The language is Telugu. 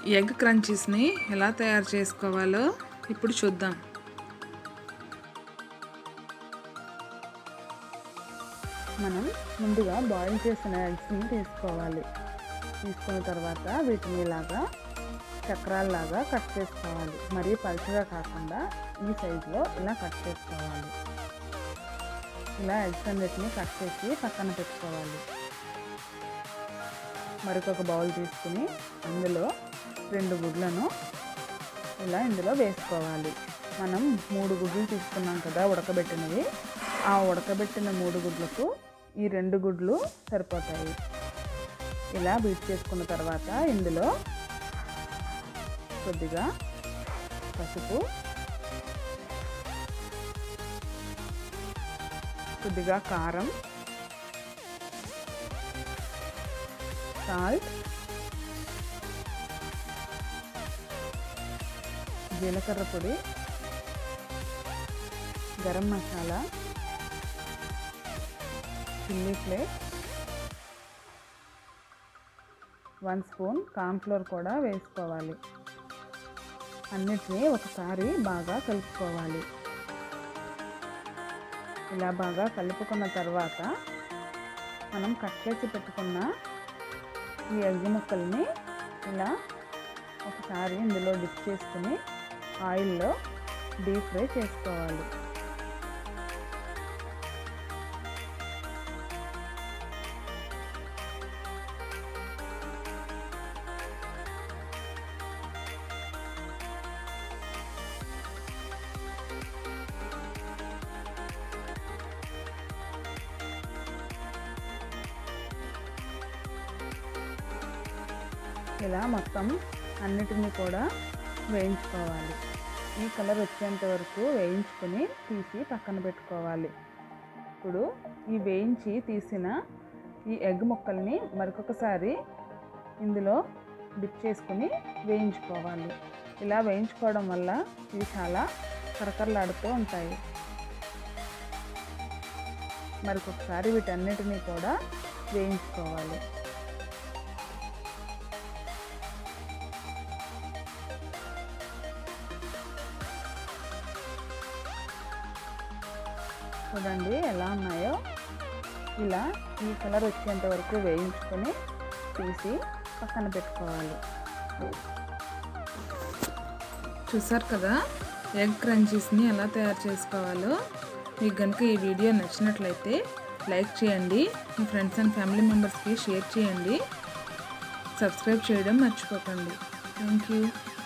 ఎగ్ క్రంచీస్ని ఎలా తయారు చేసుకోవాలో ఇప్పుడు చూద్దాం మనం ముందుగా బాయిల్ చేసిన ఎగ్స్ని తీసుకోవాలి తీసుకున్న తర్వాత వీటిని ఇలాగా చక్రాల్లాగా కట్ చేసుకోవాలి మరీ పలుచగా కాకుండా ఈ సైజులో ఇలా కట్ చేసుకోవాలి ఇలా ఎగ్స్ అన్నిటిని కట్ చేసి పక్కన పెట్టుకోవాలి మరొక బౌల్ తీసుకుని అందులో రెండు గుడ్లను ఇలా ఇందులో వేసుకోవాలి మనం మూడు గుడ్లు తీసుకున్నాం కదా ఉడకబెట్టినవి ఆ ఉడకబెట్టిన మూడు గుడ్లకు ఈ రెండు గుడ్లు సరిపోతాయి ఇలా బీట్ చేసుకున్న తర్వాత ఇందులో కొద్దిగా పసుపు కొద్దిగా కారం సాల్ట్ జీలకర్ర పొడి garam masala chilli flakes one spoon cornflour కూడా వేసుకోవాలి అన్నిటినీ ఒకసారి బాగా కలుపుకోవాలి ఇలా బాగా కలుపుకున్న తర్వాత మనం కట్ చేసి పెట్టుకున్న ఈ ఎగ్ ముక్కల్ని ఇలా ఒకసారి ఇందులో డిప్ చేసుకుని ఆయిల్లో డీప్ ఫ్రై చేసుకోవాలి ఇలా మొత్తం అన్నిటినీ కూడా వేయించుకోవాలి ఈ కలర్ వచ్చేంత వరకు వేయించుకొని తీసి పక్కన పెట్టుకోవాలి ఇప్పుడు ఈ వేయించి తీసిన ఈ ఎగ్ ముక్కల్ని మరొకసారి ఇందులో డిప్ చేసుకుని వేయించుకోవాలి ఇలా వేయించుకోవడం వల్ల ఇవి చాలా కరకరలాడుతూ ఉంటాయి మరొకసారి వీటన్నిటినీ కూడా వేయించుకోవాలి చూడండి ఎలా ఉన్నాయో ఇలా ఈ కలర్ వచ్చేంత వరకు వేయించుకొని తీసి పక్కన పెట్టుకోవాలి చూసారు కదా ఎగ్ క్రంచీస్ని ఎలా తయారు చేసుకోవాలో మీకు కనుక ఈ వీడియో నచ్చినట్లయితే లైక్ చేయండి మీ ఫ్రెండ్స్ అండ్ ఫ్యామిలీ మెంబర్స్కి షేర్ చేయండి సబ్స్క్రైబ్ చేయడం మర్చిపోకండి థ్యాంక్ యూ